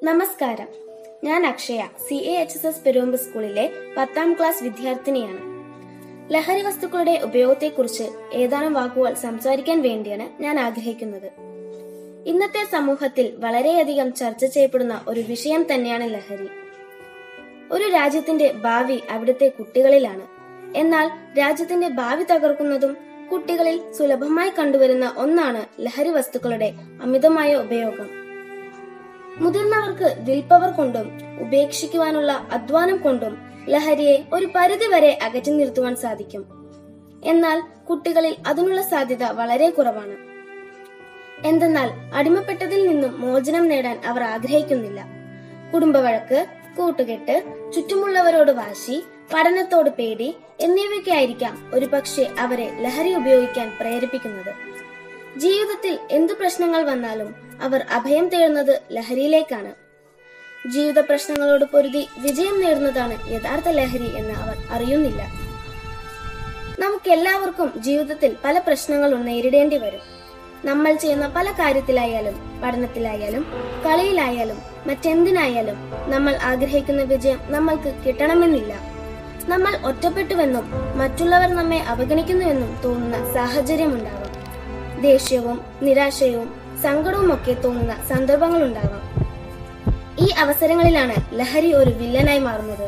നമസ്കാരം ഞാൻ Akshaya C A H S S പെരുമ്പ് സ്കൂളിലെ പത്താം ക്ലാസ് വിദ്യാർത്ഥിനിയാണ് ലഹരി വസ്തുക്കളുടെ ഉപയോഗത്തെക്കുറിച്ച് ഏതാനും വാക്കുകൾ സംസാരിക്കാൻ വേണ്ടിയാണ് ഞാൻ ആഗ്രഹിക്കുന്നത് ഇന്നത്തെ സമൂഹത്തിൽ വളരെയധികം ചർച്ച ചെയ്യപ്പെടുന്ന ഒരു വിഷയം തന്നെയാണ് ലഹരി ഒരു രാജ്യത്തിന്റെ ഭാവി അവിടുത്തെ കുട്ടികളിലാണ് എന്നാൽ രാജ്യത്തിന്റെ ഭാവി തകർക്കുന്നതും കുട്ടികളിൽ സുലഭമായി കണ്ടുവരുന്ന ഒന്നാണ് ലഹരി വസ്തുക്കളുടെ അമിതമായ ഉപയോഗം മുതിർന്നവർക്ക് വിൽപ്പവർ കൊണ്ടും ഉപേക്ഷിക്കുവാനുള്ള അധ്വാനം കൊണ്ടും ലഹരിയെ ഒരു പരിധി വരെ അകറ്റി നിർത്തുവാൻ സാധിക്കും എന്നാൽ കുട്ടികളിൽ അതിനുള്ള സാധ്യത വളരെ കുറവാണ് എന്തെന്നാൽ അടിമപ്പെട്ടതിൽ നിന്നും മോചനം നേടാൻ അവർ ആഗ്രഹിക്കുന്നില്ല കുടുംബവഴക്ക് കൂട്ടുകെട്ട് ചുറ്റുമുള്ളവരോട് വാശി പഠനത്തോട് പേടി എന്നിവയ്ക്കായിരിക്കാം ഒരുപക്ഷെ അവരെ ലഹരി ഉപയോഗിക്കാൻ പ്രേരിപ്പിക്കുന്നത് ജീവിതത്തിൽ എന്തു പ്രശ്നങ്ങൾ വന്നാലും അവർ അഭയം തേടുന്നത് ലഹരിയിലേക്കാണ് ജീവിത പ്രശ്നങ്ങളോട് പൊരുതി വിജയം നേടുന്നതാണ് യഥാർത്ഥ ലഹരി എന്ന് അവർ അറിയുന്നില്ല നമുക്കെല്ലാവർക്കും ജീവിതത്തിൽ പല പ്രശ്നങ്ങളും നേരിടേണ്ടി വരും നമ്മൾ ചെയ്യുന്ന പല കാര്യത്തിലായാലും പഠനത്തിലായാലും കളിയിലായാലും മറ്റെന്തിനായാലും നമ്മൾ ആഗ്രഹിക്കുന്ന വിജയം നമ്മൾക്ക് കിട്ടണമെന്നില്ല നമ്മൾ ഒറ്റപ്പെട്ടുവെന്നും മറ്റുള്ളവർ നമ്മെ അവഗണിക്കുന്നുവെന്നും തോന്നുന്ന സാഹചര്യമുണ്ടാവാം ദേഷ്യവും നിരാശയും സങ്കടവും ഒക്കെ തോന്നുന്ന സന്ദർഭങ്ങളുണ്ടാവാം ഈ അവസരങ്ങളിലാണ് ലഹരി ഒരു വില്ലനായി മാറുന്നത്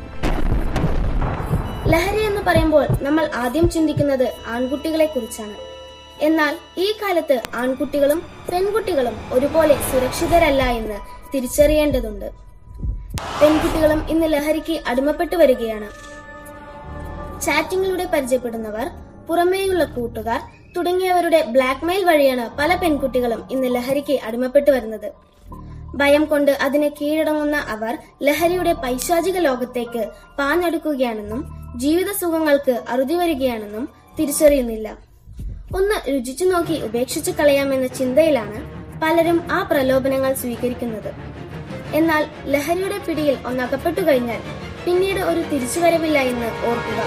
ലഹരി എന്ന് പറയുമ്പോൾ നമ്മൾ ആദ്യം ചിന്തിക്കുന്നത് ആൺകുട്ടികളെ കുറിച്ചാണ് എന്നാൽ ഈ കാലത്ത് ആൺകുട്ടികളും പെൺകുട്ടികളും ഒരുപോലെ സുരക്ഷിതരല്ല എന്ന് തിരിച്ചറിയേണ്ടതുണ്ട് പെൺകുട്ടികളും ഇന്ന് ലഹരിക്ക് അടിമപ്പെട്ടു വരികയാണ് ചാറ്റിങ്ങിലൂടെ പരിചയപ്പെടുന്നവർ പുറമേയുള്ള കൂട്ടുകാർ തുടങ്ങിയവരുടെ ബ്ലാക്ക്മെയിൽ വഴിയാണ് പല പെൺകുട്ടികളും ഇന്ന് ലഹരിക്ക് അടിമപ്പെട്ടു വരുന്നത് ഭയം കൊണ്ട് അതിനെ കീഴടങ്ങുന്ന അവർ ലഹരിയുടെ പൈശാചിക ലോകത്തേക്ക് പാഞ്ഞെടുക്കുകയാണെന്നും ജീവിത സുഖങ്ങൾക്ക് അറുതി വരികയാണെന്നും തിരിച്ചറിയുന്നില്ല ഒന്ന് രുചിച്ചു നോക്കി ഉപേക്ഷിച്ചു കളയാമെന്ന ചിന്തയിലാണ് പലരും ആ പ്രലോഭനങ്ങൾ സ്വീകരിക്കുന്നത് എന്നാൽ ലഹരിയുടെ പിടിയിൽ ഒന്നകപ്പെട്ടു കഴിഞ്ഞാൽ പിന്നീട് ഒരു തിരിച്ചുവരവില്ല എന്ന് ഓർക്കുക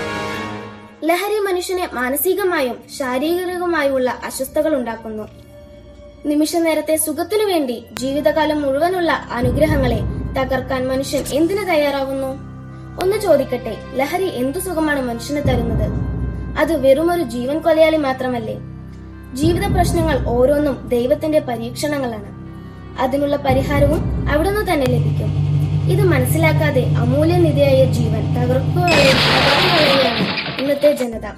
ലഹരി മനുഷ്യനെ മാനസികമായും ശാരീരികമായുമുള്ള അസ്വസ്ഥകൾ ഉണ്ടാക്കുന്നു നിമിഷ നേരത്തെ സുഖത്തിനു വേണ്ടി ജീവിതകാലം മുഴുവനുള്ള അനുഗ്രഹങ്ങളെ തകർക്കാൻ മനുഷ്യൻ എന്തിനു തയ്യാറാവുന്നു ഒന്ന് ചോദിക്കട്ടെ ലഹരി എന്തു സുഖമാണ് മനുഷ്യന് തരുന്നത് അത് വെറുമൊരു ജീവൻ കൊലയാളി മാത്രമല്ലേ ജീവിത പ്രശ്നങ്ങൾ ഓരോന്നും ദൈവത്തിന്റെ പരീക്ഷണങ്ങളാണ് അതിനുള്ള പരിഹാരവും അവിടുന്ന് തന്നെ ലഭിക്കും ഇത് മനസ്സിലാക്കാതെ അമൂല്യനിധിയായ ജീവൻ തകർക്കുകയാണ് ഇന്നത്തെ ജനത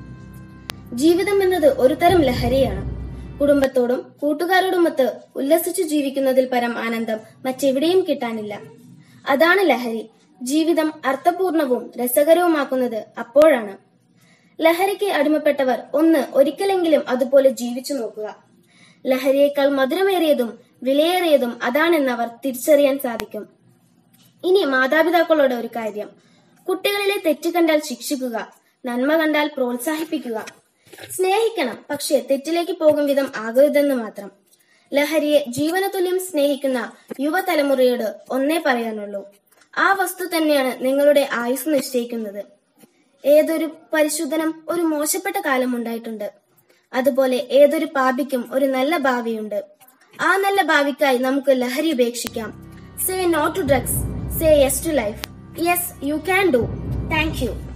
ജീവിതം എന്നത് ഒരു തരം ലഹരിയാണ് കുടുംബത്തോടും കൂട്ടുകാരോടുമൊത്ത് ഉല്ലസിച്ചു ജീവിക്കുന്നതിൽ പരം ആനന്ദം മറ്റെവിടെയും കിട്ടാനില്ല അതാണ് ലഹരി ജീവിതം അർത്ഥപൂർണവും രസകരവുമാക്കുന്നത് അപ്പോഴാണ് ലഹരിക്ക് അടിമപ്പെട്ടവർ ഒന്ന് ഒരിക്കലെങ്കിലും അതുപോലെ ജീവിച്ചു നോക്കുക ലഹരിയേക്കാൾ മധുരമേറിയതും വിലയേറിയതും അതാണെന്നവർ തിരിച്ചറിയാൻ സാധിക്കും ഇനി മാതാപിതാക്കളോട് ഒരു കാര്യം കുട്ടികളിലെ തെറ്റ് കണ്ടാൽ ശിക്ഷിക്കുക നന്മ കണ്ടാൽ പ്രോത്സാഹിപ്പിക്കുക സ്നേഹിക്കണം പക്ഷെ തെറ്റിലേക്ക് പോകും വിധം ആകരുതെന്ന് മാത്രം ലഹരിയെ ജീവനതുല്യം സ്നേഹിക്കുന്ന യുവതലമുറയോട് ഒന്നേ പറയാനുള്ളൂ ആ വസ്തു തന്നെയാണ് നിങ്ങളുടെ ആയുസ് നിശ്ചയിക്കുന്നത് ഏതൊരു പരിശുദ്ധനും ഒരു മോശപ്പെട്ട കാലം ഉണ്ടായിട്ടുണ്ട് അതുപോലെ ഏതൊരു പാപിക്കും ഒരു നല്ല ഭാവിയുണ്ട് ആ നല്ല ഭാവിക്കായി നമുക്ക് ലഹരി ഉപേക്ഷിക്കാം say no to drugs say yes to life yes you can do thank U